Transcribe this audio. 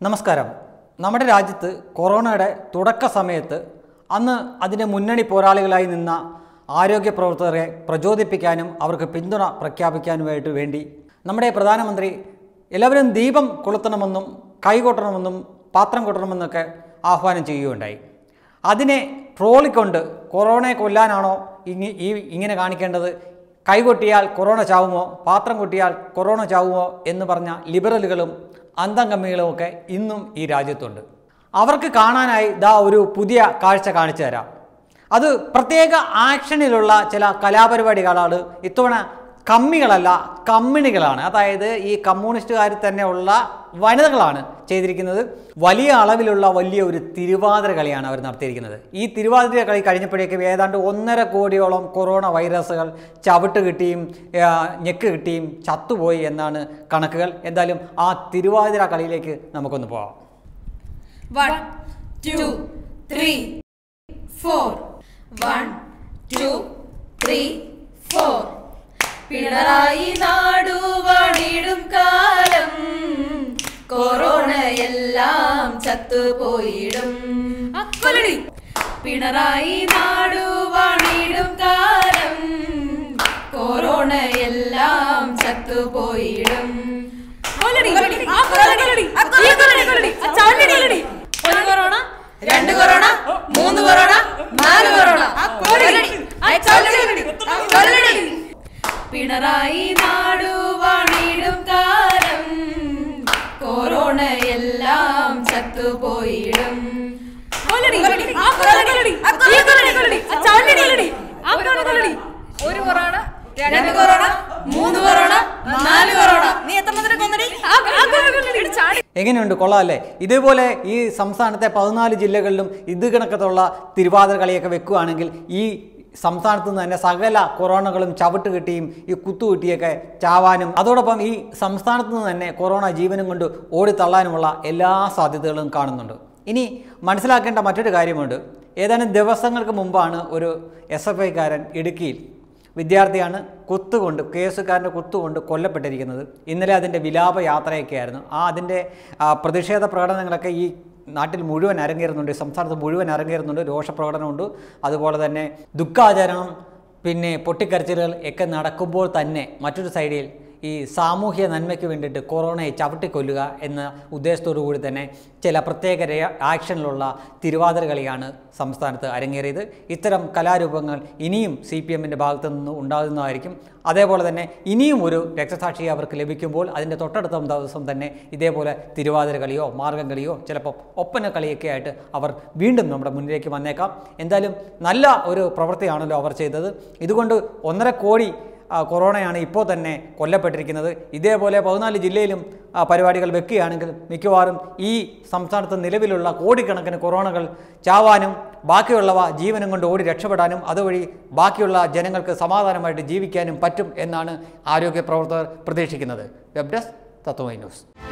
നമസ്കാരം നമ്മുടെ രാജ്യത്ത് കൊറോണയുടെ തുടക്ക സമയത്ത് അന്ന് അതിൻ്റെ മുന്നണി പോരാളികളായി നിന്ന ആരോഗ്യ പ്രവർത്തകരെ പ്രചോദിപ്പിക്കാനും അവർക്ക് പിന്തുണ പ്രഖ്യാപിക്കാനുമായിട്ട് വേണ്ടി നമ്മുടെ പ്രധാനമന്ത്രി എല്ലാവരും ദീപം കൊളുത്തണമെന്നും കൈകൊട്ടണമെന്നും പാത്രം കൊട്ടണമെന്നൊക്കെ ആഹ്വാനം ചെയ്യുകയുണ്ടായി അതിനെ ട്രോളിക്കൊണ്ട് കൊറോണയെ കൊല്ലാനാണോ ഇങ്ങ ഈ ഇങ്ങനെ കാണിക്കേണ്ടത് കൈകൊട്ടിയാൽ കൊറോണ ചാവുമോ പാത്രം കൊട്ടിയാൽ കൊറോണ ചാവുമോ എന്ന് പറഞ്ഞ ലിബറലുകളും അന്തംഗമ്മികളും ഒക്കെ ഇന്നും ഈ രാജ്യത്തുണ്ട് അവർക്ക് കാണാനായി ദാ ഒരു പുതിയ കാഴ്ച കാണിച്ചു തരാം അത് പ്രത്യേക ആക്ഷനിലുള്ള ചില കലാപരിപാടികളാണ് ഇത്തവണ കമ്മികളല്ല കമ്മിണികളാണ് അതായത് ഈ കമ്മ്യൂണിസ്റ്റുകാരിൽ തന്നെയുള്ള വനിതകളാണ് ചെയ്തിരിക്കുന്നത് വലിയ അളവിലുള്ള വലിയ ഒരു തിരുവാതിര കളിയാണ് അവർ നടത്തിയിരിക്കുന്നത് ഈ തിരുവാതിര കളി കഴിഞ്ഞപ്പോഴേക്കും ഏതാണ്ട് ഒന്നര കോടിയോളം കൊറോണ വൈറസുകൾ ചവിട്ട് കിട്ടിയും ആ, ഞെക്ക് കിട്ടിയും ചത്തുപോയി എന്നാണ് കണക്കുകൾ എന്തായാലും ആ തിരുവാതിര കളിയിലേക്ക് നമുക്കൊന്ന് പോവാം One, two, three, four. One, two, three, four. Pinarayi നാടുവാണിടും കാലം കൊറോണയെല്ലാം ചത്തുപോയിടും കൊല്ലടി പിണറായി നാടുവാണിടും കാലം കൊറോണയെല്ലാം ചത്തുപോയിടും കൊല്ലടി ആ കൊല്ലടി ഈ കൊല്ലടി കൊല്ലടി ചാണ്ടി കൊല്ലടി ഒരു കൊറോണ രണ്ട് കൊറോണ മൂന്ന് കൊറോണ നാല് കൊറോണ കൊല്ലടി ആ ചാണ്ടി കൊല്ലടി കൊല്ലടി പിണറായി നാടുവാണിടും കാലം കൊറോണയെല്ലാം ചത്തുപോയിടും കൊല്ലടി ആ കൊല്ലടി ഈ കൊല്ലടി കൊല്ലടി ചാണ്ടി കൊല്ലടി ആ കൊല്ലടി ഒരു കൊറോണ രണ്ട് കൊറോണ മൂന്ന് കൊറോണ നാല് കൊറോണ നീ എത്ര കൊന്നടി ആ കൊല്ലടി ചാടി എങ്ങനെയുണ്ട് കൊള്ളാമല്ലേ ഇതേപോലെ ഈ സംസ്ഥാനത്തെ പതിനാല് ജില്ലകളിലും ഇത് കണക്കത്തുള്ള തിരുവാതിര കളിയൊക്കെ വെക്കുകയാണെങ്കിൽ ഈ സംസ്ഥാനത്ത് നിന്ന് തന്നെ സകല കൊറോണകളും ചവിട്ട് കിട്ടിയും ഈ കുത്തുകിട്ടിയൊക്കെ ചാവാനും അതോടൊപ്പം ഈ സംസ്ഥാനത്ത് നിന്ന് തന്നെ കൊറോണ ജീവനും കൊണ്ട് ഓടിത്തള്ളാനുമുള്ള എല്ലാ സാധ്യതകളും കാണുന്നുണ്ട് ഇനി മനസ്സിലാക്കേണ്ട മറ്റൊരു കാര്യമുണ്ട് ഏതാനും ദിവസങ്ങൾക്ക് മുമ്പാണ് ഒരു എസ് എഫ് ഐക്കാരൻ ഇടുക്കിയിൽ വിദ്യാർത്ഥിയാണ് കുത്തുകൊണ്ട് കേസുകാരൻ്റെ കുത്തുകൊണ്ട് കൊല്ലപ്പെട്ടിരിക്കുന്നത് ഇന്നലെ അതിൻ്റെ വിലാപ യാത്രയൊക്കെ ആയിരുന്നു ആ അതിൻ്റെ ആ, പ്രതിഷേധ പ്രകടനങ്ങളൊക്കെ ഈ നാട്ടിൽ മുഴുവൻ അരങ്ങേറുന്നുണ്ട് സംസ്ഥാനത്ത് മുഴുവൻ അരങ്ങേറുന്നുണ്ട് രോഷപ്രകടനമുണ്ട് അതുപോലെ തന്നെ ദുഃഖാചരണം പിന്നെ പൊട്ടിക്കരച്ചിലുകൾ ഒക്കെ നടക്കുമ്പോൾ തന്നെ മറ്റൊരു സൈഡിൽ ഈ സാമൂഹ്യ നന്മയ്ക്ക് വേണ്ടിയിട്ട് കൊറോണയെ ചവിട്ടിക്കൊല്ലുക എന്ന ഉദ്ദേശത്തോടു കൂടി തന്നെ ചില പ്രത്യേക രെ- ആക്ഷനിലുള്ള തിരുവാതിര കളിയാണ് സംസ്ഥാനത്ത് അരങ്ങേറിയത് ഇത്തരം കലാരൂപങ്ങൾ ഇനിയും സി പി എമ്മിൻ്റെ ഭാഗത്തു നിന്ന് ഉണ്ടാകുന്നതായിരിക്കും അതേപോലെ തന്നെ ഇനിയും ഒരു രക്തസാക്ഷി അവർക്ക് ലഭിക്കുമ്പോൾ അതിൻ്റെ തൊട്ടടുത്ത ദിവസം തന്നെ ഇതേപോലെ തിരുവാതിര കളിയോ മാർഗം കളിയോ ചിലപ്പോൾ ഒപ്പന കളിയൊക്കെ ആയിട്ട് അവർ വീണ്ടും നമ്മുടെ മുന്നിലേക്ക് വന്നേക്കാം എന്തായാലും നല്ല ഒരു പ്രവൃത്തിയാണല്ലോ അവർ ചെയ്തത് ഇതുകൊണ്ട് ഒന്നര കോടി ആ, കൊറോണയാണ് ഇപ്പോൾ തന്നെ കൊല്ലപ്പെട്ടിരിക്കുന്നത് ഇതേപോലെ പതിനാല് ജില്ലയിലും ആ, പരിപാടികൾ വെക്കുകയാണെങ്കിൽ മിക്കവാറും ഈ സംസ്ഥാനത്ത് നിലവിലുള്ള കോടിക്കണക്കിന് കൊറോണകൾ ചാവാനും ബാക്കിയുള്ളവ ജീവനും കൊണ്ട് ഓടി രക്ഷപ്പെടാനും അതുവഴി ബാക്കിയുള്ള ജനങ്ങൾക്ക് സമാധാനമായിട്ട് ജീവിക്കാനും പറ്റും എന്നാണ് ആരോഗ്യ പ്രവർത്തകർ പ്രതീക്ഷിക്കുന്നത് വെബ് ഡെസ്ക് തത്വമൈ ന്യൂസ്